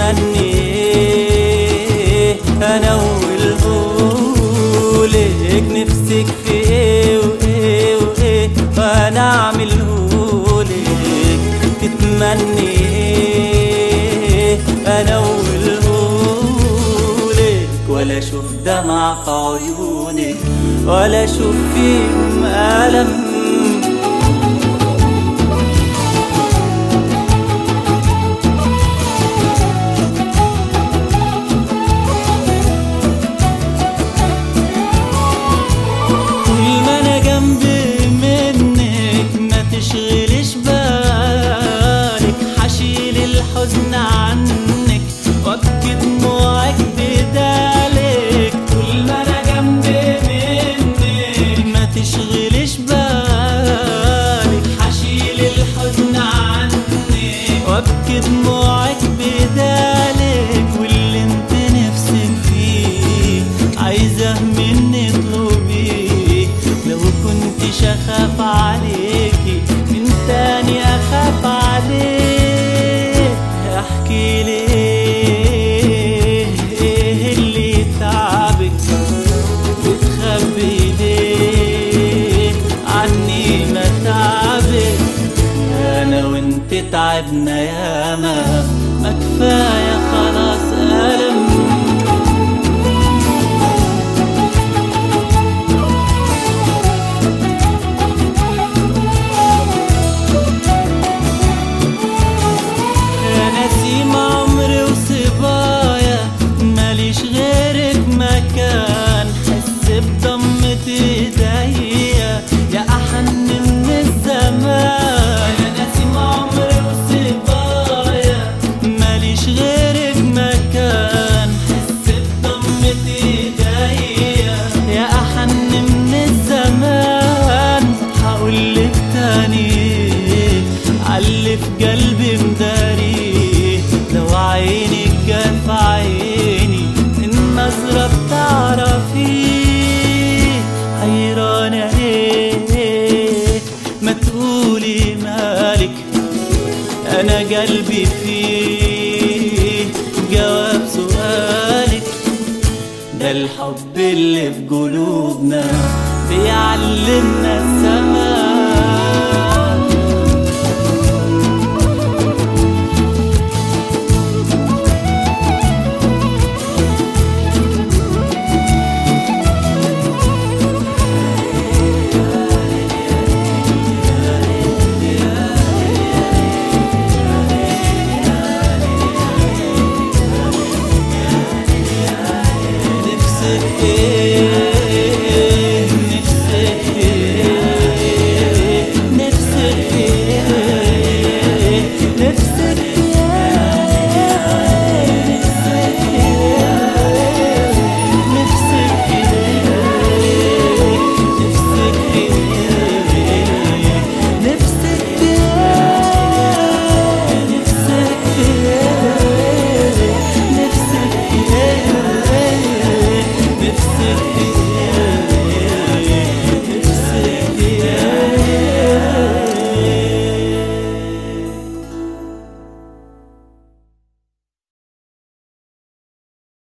تتمني ايه انا اقولهولك نفسك في ايه وايه وايه وانا اعملهولك تتمني ايه انا اقولهولك ولا اشوف دمع في عيونك ولا اشوف فيهم الم طول ما انا جنبي منك ما تشغلش بالك حشيل الحزن عنك وابكي دموعك بدالك طول ما انا جنبي منك ما تشغلش بالك حشيل الحزن عنك وابكي دموعك بدالك واللي انت نفسك فيه عايزه مني اطلبيه لو كنتش اخاف عليكي من تاني اخاف عليه احكي ليه ايه اللي تعبك بتخبي ليه عني ما تعبك انا وانت تعبنا ياما ما كفايه خلاص الم يا نسيم عمري وصبايا ماليش غيرك مكان حس بضمة ايديا يا احن من الزمان يا نسيم عمري وصبايا ماليش غيرك مكان حس بضمة ايديا يا احن من الزمان هقولك تاني علي في قلبي مداري لو عينك جت في عيني النظرة بتعرفي حيرانة ايه ما تقولي مالك انا قلبي فيه جواب سؤالك ده الحب اللي في قلوبنا بيعلمنا السماء